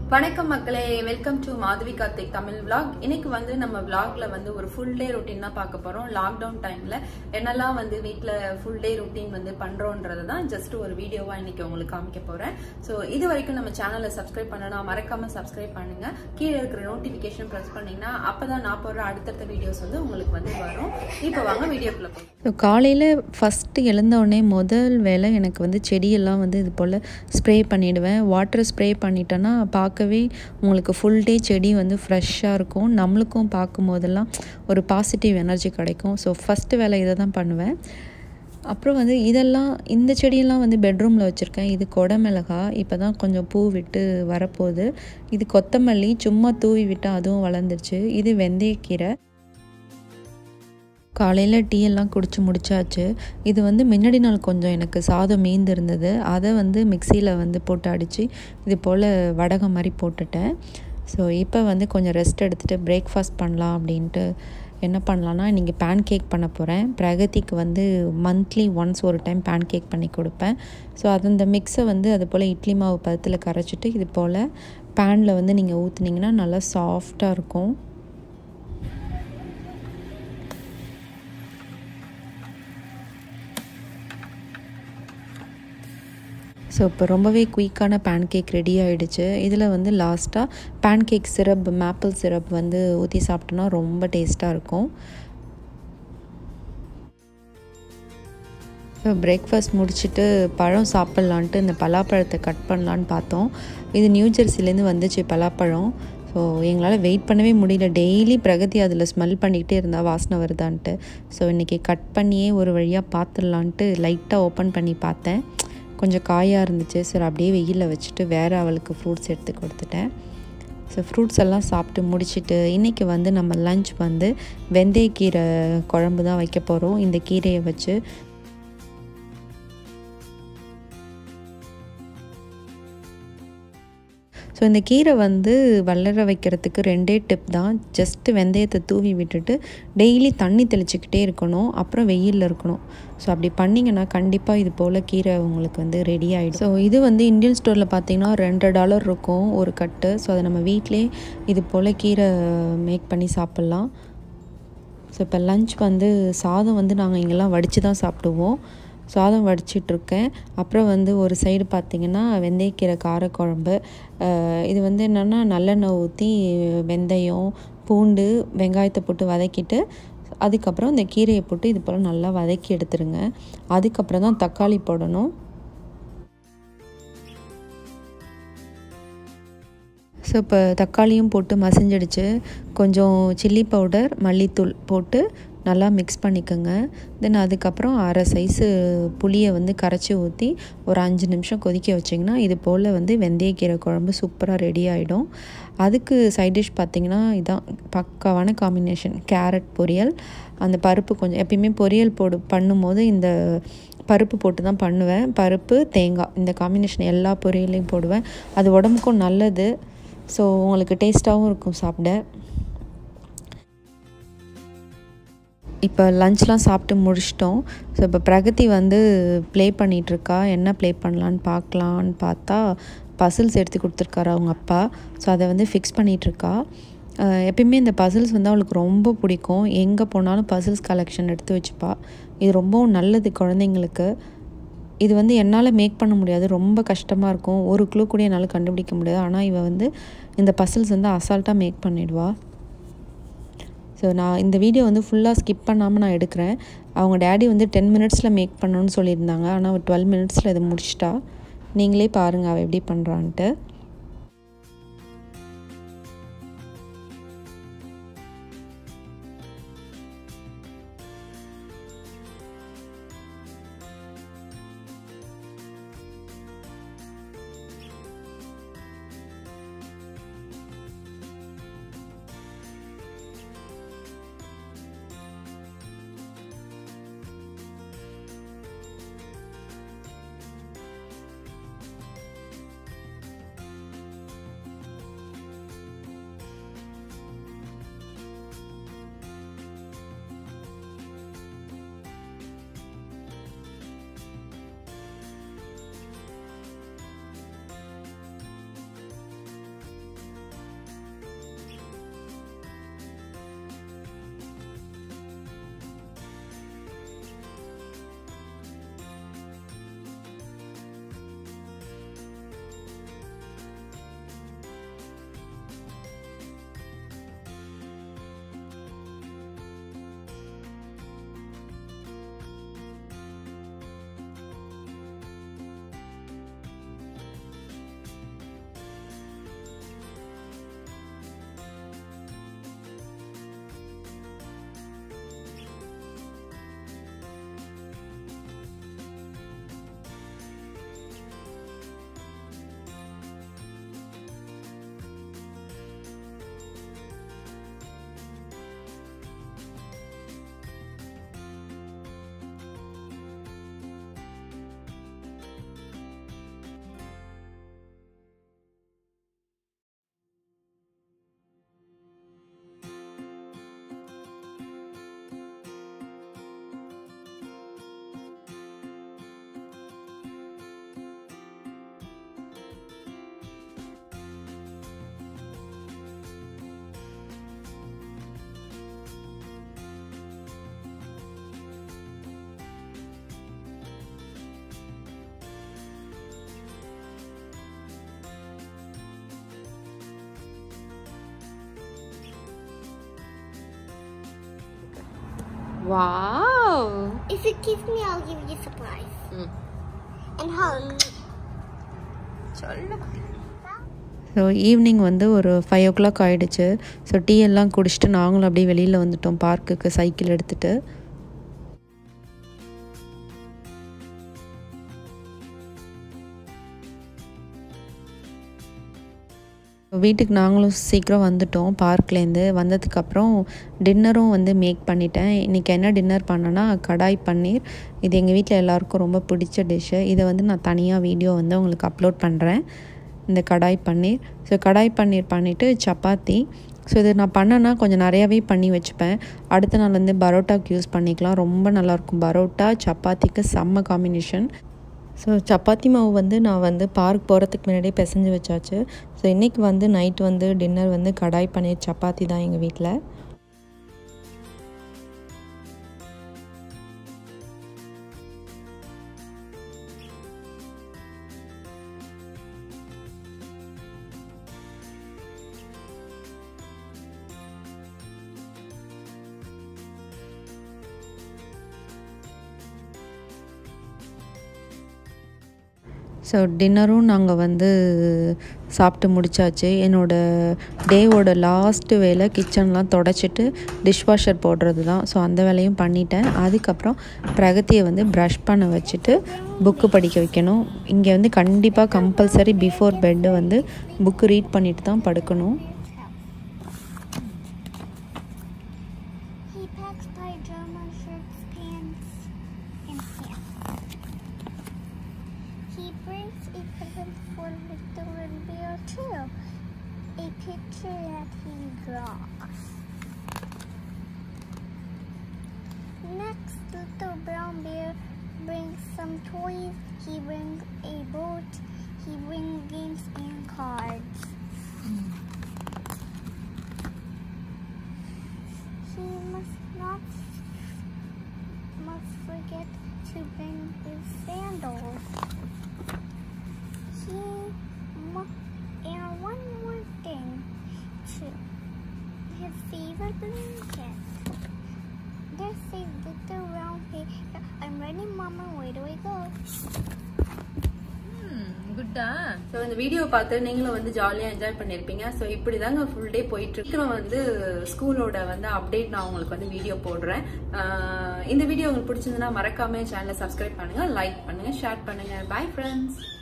வணக்கம் மக்களே welcome to Madhavi Karthik Tamil vlog இன்னைக்கு வந்து நம்ம vlogல வந்து ஒரு ஃபுல் டே ரொட்டீன் தான் பார்க்க போறோம் லாக்டவுன் டைம்ல என்னெல்லாம் வந்து வீட்ல ஃபுல் டே ரொட்டீன் வந்து பண்றோன்றது தான் ஜஸ்ட் ஒரு வீடியோவா இன்னைக்கு உங்களுக்கு காமிக்க போறேன் ஸோ இது வரைக்கும் நம்ம சேனலை சப்ஸ்கிரைப் பண்ணனா மறக்காம சப்ஸ்கிரைப் பண்ணுங்க கீழே இருக்கிற நோட்டிபிகேஷன் ப்ரெஸ் பண்ணீங்கன்னா அப்பதான் நான் போடுற அடுத்தடுத்த வீடியோஸ் வந்து உங்களுக்கு வந்து வரும் இப்போ வாங்க வீடியோக்குள்ள போய் ஸோ காலையில் ஃபஸ்ட்டு எழுந்தவுடனே முதல் வேலை எனக்கு வந்து செடியெல்லாம் வந்து இது போல் ஸ்ப்ரே பண்ணிவிடுவேன் வாட்டர் ஸ்ப்ரே பண்ணிட்டேன்னா பார்க்கவே உங்களுக்கு ஃபுல் டே செடி வந்து ஃப்ரெஷ்ஷாக இருக்கும் நம்மளுக்கும் பார்க்கும் போதெல்லாம் ஒரு பாசிட்டிவ் எனர்ஜி கிடைக்கும் ஸோ ஃபஸ்ட்டு வேலை இதை தான் பண்ணுவேன் அப்புறம் வந்து இதெல்லாம் இந்த செடியெல்லாம் வந்து பெட்ரூமில் வச்சுருக்கேன் இது கொடமிளகா இப்போ தான் கொஞ்சம் பூ விட்டு வரப்போகுது இது கொத்தமல்லி சும்மா தூவி விட்டால் அதுவும் வளர்ந்துருச்சு இது வெந்தயக்கீரை காலையில் டீ எல்லாம் குடிச்சு முடிச்சாச்சு இது வந்து முன்னாடி நாள் கொஞ்சம் எனக்கு சாதம் மீந்து இருந்தது அதை வந்து மிக்சியில் வந்து போட்டு அடித்து இது போல் வடகம் மாதிரி போட்டுட்டேன் ஸோ இப்போ வந்து கொஞ்சம் ரெஸ்ட் எடுத்துகிட்டு பிரேக்ஃபாஸ்ட் பண்ணலாம் அப்படின்ட்டு என்ன பண்ணலான்னா இன்றைக்கி பேன் கேக் பண்ண போகிறேன் பிரகதிக்கு வந்து மந்த்லி ஒன்ஸ் ஒரு டைம் பேன் கேக் பண்ணி கொடுப்பேன் ஸோ அது அந்த மிக்ஸை வந்து அது போல் இட்லி மாவு பதத்தில் கரைச்சிட்டு இது போல் பேனில் வந்து நீங்கள் ஊற்றுனீங்கன்னா நல்லா சாஃப்டாக இருக்கும் ஸோ இப்போ ரொம்பவே குயிக்கான பேன் கேக் ரெடி ஆகிடுச்சு இதில் வந்து லாஸ்ட்டாக pancake syrup maple syrup வந்து ஊற்றி சாப்பிட்டோன்னா ரொம்ப டேஸ்ட்டாக இருக்கும் ஸோ பிரேக்ஃபாஸ்ட் முடிச்சுட்டு பழம் சாப்பிட்லான்ட்டு இந்த பலாப்பழத்தை கட் பண்ணலான்னு பார்த்தோம் இது நியூ ஜெர்சிலேருந்து வந்துச்சு பலாப்பழம் ஸோ எங்களால் வெயிட் பண்ணவே முடியல டெய்லி பிரகதி அதில் ஸ்மெல் பண்ணிக்கிட்டே இருந்தால் வாசனை வருதான்ட்டு ஸோ இன்றைக்கி கட் பண்ணியே ஒரு வழியாக பார்த்துடலான்ட்டு லைட்டாக ஓப்பன் பண்ணி பார்த்தேன் கொஞ்சம் காயாக இருந்துச்சு சரி அப்படியே வெயிலில் வச்சுட்டு வேறு அவளுக்கு ஃப்ரூட்ஸ் எடுத்து கொடுத்துட்டேன் ஸோ ஃப்ரூட்ஸ் எல்லாம் சாப்பிட்டு முடிச்சுட்டு இன்றைக்கி வந்து நம்ம லஞ்ச் வந்து வெந்தயக்கீரை குழம்பு தான் வைக்க போகிறோம் இந்த கீரையை வச்சு ஸோ இந்த கீரை வந்து வளர வைக்கிறதுக்கு ரெண்டே டிப் தான் ஜஸ்ட்டு வெந்தயத்தை தூவி விட்டுட்டு டெய்லி தண்ணி தெளிச்சிக்கிட்டே இருக்கணும் அப்புறம் வெயிலில் இருக்கணும் ஸோ அப்படி பண்ணிங்கன்னா கண்டிப்பாக இது போல் கீரை உங்களுக்கு வந்து ரெடி ஆகிடும் ஸோ இது வந்து இந்தியன் ஸ்டோரில் பார்த்தீங்கன்னா ரெண்டு டாலர் இருக்கும் ஒரு கட்டு ஸோ அதை நம்ம வீட்டிலே இது போல் கீரை மேக் பண்ணி சாப்பிட்லாம் ஸோ இப்போ லஞ்ச் வந்து சாதம் வந்து நாங்கள் இங்கெல்லாம் வடித்து தான் சாப்பிடுவோம் சாதம் வடிச்சிட்ருக்கேன் அப்புறம் வந்து ஒரு சைடு பார்த்திங்கன்னா வெந்தயக்கீரை காரக்குழம்பு இது வந்து என்னென்னா நல்லெண்ணெய் ஊற்றி வெந்தயம் பூண்டு வெங்காயத்தை போட்டு வதக்கிட்டு அதுக்கப்புறம் இந்த கீரையை போட்டு இது போல் நல்லா வதக்கி எடுத்துருங்க அதுக்கப்புறம் தான் தக்காளி போடணும் ஸோ இப்போ தக்காளியும் போட்டு மசிஞ்சிடுச்சு கொஞ்சம் சில்லி பவுடர் மல்லித்தூள் போட்டு நல்லா மிக்ஸ் பண்ணிக்கோங்க தென் அதுக்கப்புறம் அரை சைஸு புளியை வந்து கரைச்சி ஊற்றி ஒரு அஞ்சு நிமிஷம் கொதிக்க வச்சிங்கன்னா இது போல் வந்து வெந்தயக்கீரை குழம்பு சூப்பராக ரெடி ஆகிடும் அதுக்கு சைட் டிஷ் பார்த்திங்கன்னா இதான் பக்காவான காம்பினேஷன் கேரட் பொரியல் அந்த பருப்பு கொஞ்சம் எப்பயுமே பொரியல் போடு பண்ணும்போது இந்த பருப்பு போட்டு தான் பண்ணுவேன் பருப்பு தேங்காய் இந்த காம்பினேஷன் எல்லா பொரியலையும் போடுவேன் அது உடம்புக்கும் நல்லது ஸோ உங்களுக்கு டேஸ்ட்டாகவும் இருக்கும் சாப்பிட இப்போ லஞ்ச்லாம் சாப்பிட்டு முடிச்சிட்டோம் ஸோ இப்போ பிரகதி வந்து ப்ளே பண்ணிகிட்ருக்கா என்ன ப்ளே பண்ணலான்னு பார்க்கலான்னு பார்த்தா பசில்ஸ் எடுத்து கொடுத்துருக்காரு அவங்க அப்பா ஸோ அதை வந்து ஃபிக்ஸ் பண்ணிகிட்ருக்கா எப்பயுமே இந்த பசில்ஸ் வந்து அவளுக்கு ரொம்ப பிடிக்கும் எங்கே போனாலும் பசில்ஸ் கலெக்ஷன் எடுத்து வச்சுப்பா இது ரொம்பவும் நல்லது குழந்தைங்களுக்கு இது வந்து என்னால் மேக் பண்ண முடியாது ரொம்ப கஷ்டமாக இருக்கும் ஒரு க்ளூ கூட என்னால் கண்டுபிடிக்க முடியாது ஆனால் இவள் வந்து இந்த பசில்ஸ் வந்து அசால்ட்டாக மேக் பண்ணிடுவா ஸோ நான் இந்த வீடியோ வந்து ஃபுல்லாக ஸ்கிப் பண்ணாமல் நான் எடுக்கிறேன் அவங்க டேடி வந்து டென் மினிட்ஸில் மேக் பண்ணணும்னு சொல்லியிருந்தாங்க ஆனால் அவள் டுவெல் மினிட்ஸில் இதை முடிச்சிட்டா நீங்களே பாருங்கள் அவள் எப்படி பண்ணுறான்ட்டு wow If you kiss me, I'll give you a surprise. And hug. சொல்லு ஸோ ஈவினிங் வந்து ஒரு ஃபைவ் ஓ கிளாக் ஆகிடுச்சு ஸோ டீ எல்லாம் குடிச்சிட்டு நாங்களும் அப்படியே வெளியில் வந்துட்டோம் பார்க்குக்கு சைக்கிள் எடுத்துகிட்டு வீட்டுக்கு நாங்களும் சீக்கிரம் வந்துட்டோம் பார்க்லேருந்து வந்ததுக்கப்புறம் டின்னரும் வந்து மேக் பண்ணிட்டேன் இன்றைக்கி என்ன டின்னர் பண்ணேன்னா கடாய் பன்னீர் இது எங்கள் வீட்டில் எல்லாருக்கும் ரொம்ப பிடிச்ச டிஷ்ஷு இதை வந்து நான் தனியாக வீடியோ வந்து உங்களுக்கு அப்லோட் பண்ணுறேன் இந்த கடாய் பன்னீர் ஸோ கடாய் பன்னீர் பண்ணிவிட்டு சப்பாத்தி ஸோ இது நான் பண்ணேன்னா கொஞ்சம் நிறையாவே பண்ணி வச்சுப்பேன் அடுத்த நாள் வந்து பரோட்டாக்கு யூஸ் பண்ணிக்கலாம் ரொம்ப நல்லாயிருக்கும் பரோட்டா சப்பாத்திக்கு செம்ம காம்பினேஷன் ஸோ சப்பாத்தி மாவு வந்து நான் வந்து பார்க் போகிறதுக்கு முன்னாடியே பிசைஞ்சு வச்சாச்சு ஸோ இன்றைக்கி வந்து நைட் வந்து டின்னர் வந்து கடாய் பன்னீர் சப்பாத்தி தான் எங்கள் வீட்டில் ஸோ டின்னரும் நாங்கள் வந்து சாப்பிட்டு முடிச்சாச்சு என்னோடய டேவோட லாஸ்ட்டு வேலை கிச்சன்லாம் தொடச்சிட்டு டிஷ்வாஷர் போடுறது தான் ஸோ அந்த வேலையும் பண்ணிட்டேன் அதுக்கப்புறம் பிரகதியை வந்து ப்ரஷ் பண்ண வச்சுட்டு புக்கு படிக்க வைக்கணும் இங்கே வந்து கண்டிப்பாக கம்பல்சரி பிஃபோர் பெட்டு வந்து புக்கு ரீட் பண்ணிட்டு தான் படுக்கணும் He packs pajama shirts, pants, and pants. He brings a present for little bear too. A picture that he draws. Next, little brown bear brings some toys. He brings a boat. He brings games and cards. He must not must forget to bring his sandals. He must, and one more thing, too. His favorite blanket. There's a little round here. I'm ready, Mama. Where do we go? குட்டா so இந்த video பார்த்து நீங்களும் வந்து ஜாலியாக enjoy பண்ணியிருப்பீங்க so இப்படி தாங்க full day போயிட்டு இருக்கு நான் வந்து ஸ்கூலோட வந்து அப்டேட் நான் உங்களுக்கு வந்து வீடியோ போடுறேன் ஆஹ் இந்த வீடியோ உங்களுக்கு பிடிச்சிருந்ததுன்னா மறக்காம சேனலை சப்ஸ்கிரைப் பண்ணுங்க லைக் பண்ணுங்க ஷேர் பண்ணுங்க பை ஃப்ரெண்ட்ஸ்